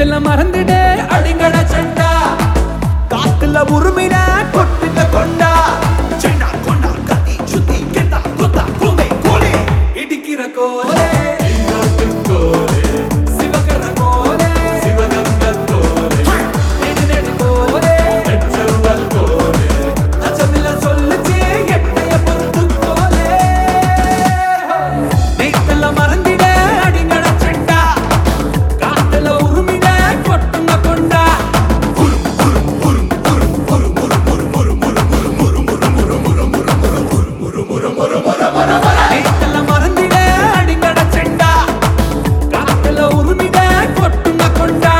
நேத்துல மறந்துடு அடிங்கட சண்டா காத்துல உருமின கொட்டுங்க கொண்டா செண்டா கொண்டா கத்தி சுத்தி கெத்தா குத்தா குமே கோலே இடிக்கிற கோலே சிவகர கோலே நெடு நெடு கோலே அச்சமில்ல சொல்லுச்சே எட்டைய பொறுத்து கோலே நேத்துல மறந்திட அடிங்கட சண்டா காத்துல உருமிட கொட்டுங்க கொண்டா நேத்துல மறந்திட அடிங்கட சண்டா காத்துல உருமிட கொட்டுங்க கொண்டா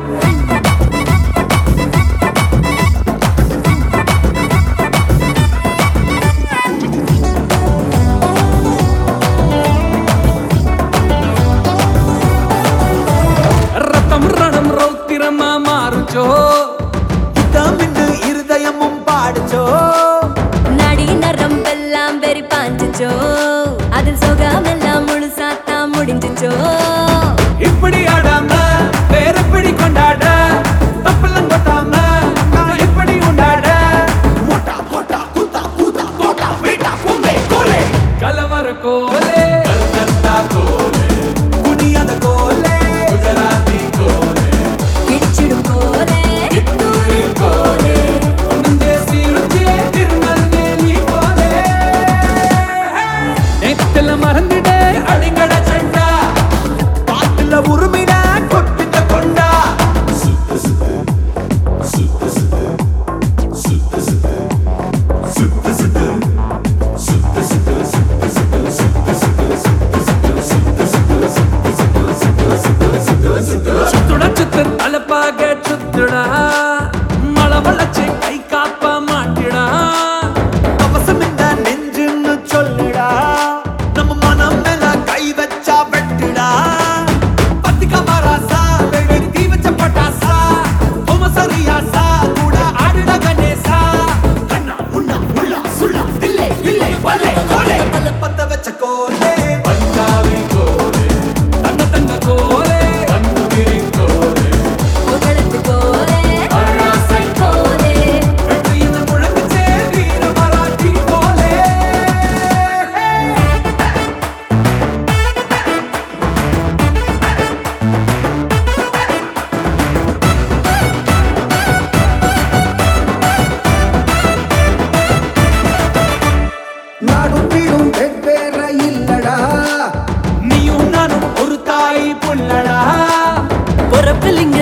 ரத்தம் ரணம் ரௌத்திரமா மாறுச்சோ இதாமிண்டு இருதயமும் பாடுச்சோ நடி நரம்பெல்லாம் வெறி பாஞ்சுச்சோ அதில் சுகமெல்லாம் முழுசாத்தான் முடிஞ்சுச்சோ இப்படி ஆடாம வேற எப்படி கொண்டாட தப்பெல்லாம் கொட்டாம நான் எப்படி உண்டாட மோட்டா போட்டா குத்தா கூத்தா தோட்டா வீட்டா குமே கோலே கலவர கோலே குனியாத கோலே இடிச்சிடும் போலே தூள் போலே நெஞ்சே சீருச்சே திருநெல்வேலி போலே நேத்துல மறந்துட அடிங்கட சண்டா காத்துல உருமின கொட்டுங்க கொண்டா சுத்துட சுத்து தலப்பாக சுத்துடா மழை வளச்சு கை காப்ப மாட்டிடா அவசம் இந்த நெஞ்சுன்னு சொல்லுடா நம்ம மனம் மேல கை வச்சா வெட்டுடா பத்திக்க மராசா வெடி தீ வச்ச பட்டாசா உம சரியாசா கூட ஆடுட கணேசா கண்ணா முன்னா முள்ளா சுள்ளா தில்லை வில்லை வல்லை கோலே பத்த வச்ச கோலே தங்க தங்க கோலே புகழத்து போலே ஆசை போலே வெற்றியின் முழங்குச்சே வீர மராட்டி கோலே நாடும் வீடும் வெவ்வேற இல்லடா நீயும் நானும் ஒரு தாய் புள்ளடா பொறப்பில் இங்க